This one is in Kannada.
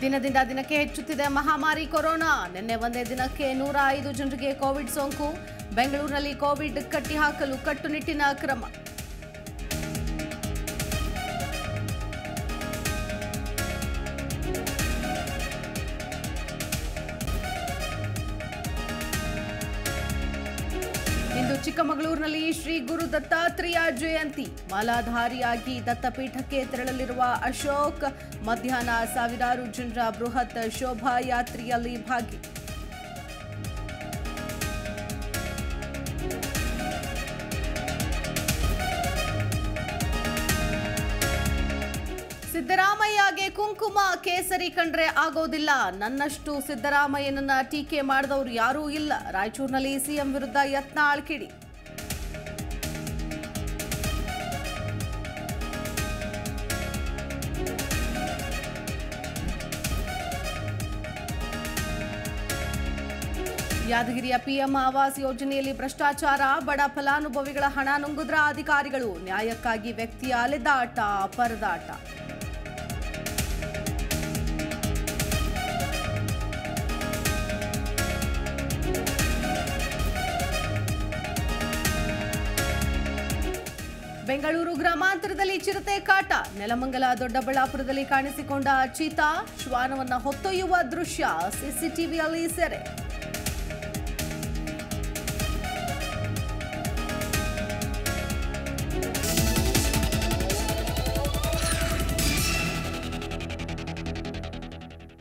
ದಿನದಿಂದ ದಿನಕ್ಕೆ ಹೆಚ್ಚುತ್ತಿದೆ ಮಹಾಮಾರಿ ಕೊರೋನಾ ನಿನ್ನೆ ಒಂದೇ ದಿನಕ್ಕೆ ನೂರ ಐದು ಜನರಿಗೆ ಕೋವಿಡ್ ಸೋಂಕು ಬೆಂಗಳೂರಿನಲ್ಲಿ ಕೋವಿಡ್ ಕಟ್ಟಿಹಾಕಲು ಕಟ್ಟುನಿಟ್ಟಿನ ಕ್ರಮ ಇಂದು ಚಿಕ್ಕಮಗಳೂರಿನಲ್ಲಿ ಶ್ರೀ ಗುರು ದತ್ತಾತ್ರೇಯ ಜಯಂತಿ ಮಾಲಾಧಾರಿಯಾಗಿ ದತ್ತಪೀಠಕ್ಕೆ ತೆರಳಲಿರುವ ಅಶೋಕ್ ಮಧ್ಯಾಹ್ನ ಸಾವಿರಾರು ಜನರ ಬೃಹತ್ ಶೋಭಾಯಾತ್ರೆಯಲ್ಲಿ ಭಾಗಿ ಸಿದ್ದರಾಮಯ್ಯಗೆ ಕುಂಕುಮ ಕೇಸರಿ ಕಂಡ್ರೆ ಆಗೋದಿಲ್ಲ ನನ್ನಷ್ಟು ಸಿದ್ದರಾಮಯ್ಯನನ್ನ ಟೀಕೆ ಮಾಡಿದವರು ಯಾರೂ ಇಲ್ಲ ರಾಯಚೂರಿನಲ್ಲಿ ಸಿಎಂ ವಿರುದ್ಧ ಯತ್ನಾಳ್ ಕಿಡಿ ಯಾದಗಿರಿಯ ಪಿಎಂ ಆವಾಸ್ ಯೋಜನೆಯಲ್ಲಿ ಭ್ರಷ್ಟಾಚಾರ ಬಡ ಫಲಾನುಭವಿಗಳ ಹಣ ನುಂಗುದ್ರ ಅಧಿಕಾರಿಗಳು ನ್ಯಾಯಕ್ಕಾಗಿ ವ್ಯಕ್ತಿಯ ಅಲೆದಾಟ ಪರದಾಟ ಬೆಂಗಳೂರು ಗ್ರಾಮಾಂತರದಲ್ಲಿ ಚಿರತೆ ಕಾಟ ನೆಲಮಂಗಲ ದೊಡ್ಡಬಳ್ಳಾಪುರದಲ್ಲಿ ಕಾಣಿಸಿಕೊಂಡ ಚೀತಾ ಶ್ವಾನವನ್ನ ಹೊತ್ತೊಯ್ಯುವ ದೃಶ್ಯ ಸಿಸಿಟಿವಿಯಲ್ಲಿ ಸೆರೆ